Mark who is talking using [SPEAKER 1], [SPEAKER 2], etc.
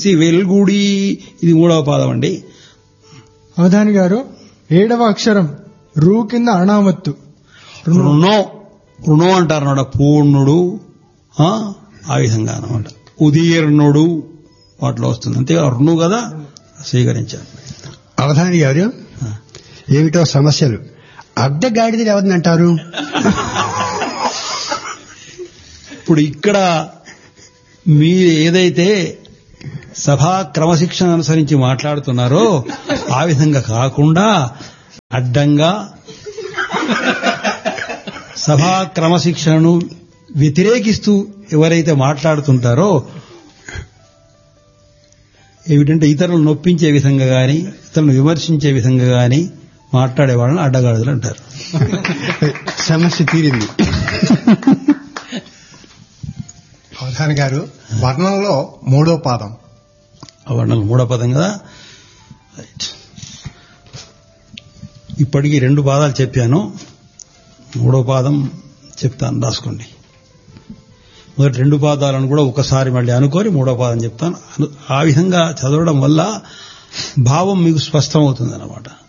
[SPEAKER 1] C వెల్గుడి ఇది మూడవ పాదం అండి
[SPEAKER 2] అవధాని గారు ఏడవ అక్షరం రూ కింద అణామత్తు
[SPEAKER 1] రుణో రుణో అంటారు అన్నమాట పూర్ణుడు ఆ, ఆ విధంగా అనమాట ఉదీర్ణుడు వాటిలో వస్తుంది అంతేగా రుణు కదా స్వీకరించారు
[SPEAKER 3] అవధాని గారు ఏమిటో సమస్యలు అడ్డగాడిదలు ఎవరిని అంటారు
[SPEAKER 1] ఇప్పుడు ఇక్కడ మీరు ఏదైతే సభా క్రమశిక్షణ అనుసరించి మాట్లాడుతున్నారో ఆ విధంగా కాకుండా అడ్డంగా సభా క్రమశిక్షణను వ్యతిరేకిస్తూ ఎవరైతే మాట్లాడుతుంటారో ఏమిటంటే ఇతరులను నొప్పించే విధంగా గాని ఇతరులను విమర్శించే విధంగా గాని మాట్లాడే వాళ్ళని అడ్డగాడుదలు అంటారు
[SPEAKER 3] సమస్య తీరింది
[SPEAKER 4] అవధాని గారు వర్ణంలో మూడో పాదం
[SPEAKER 1] ఆ వర్ణాలు మూడో పదం కదా రైట్ ఇప్పటికీ రెండు పాదాలు చెప్పాను మూడో పాదం చెప్తాను రాసుకోండి మొదటి రెండు పాదాలను కూడా ఒకసారి మళ్ళీ అనుకొని మూడో పాదం చెప్తాను అను- ఆ విధంగా చదవడం వల్ల భావం మీకు స్పష్టమవుతుంది అన్నమాట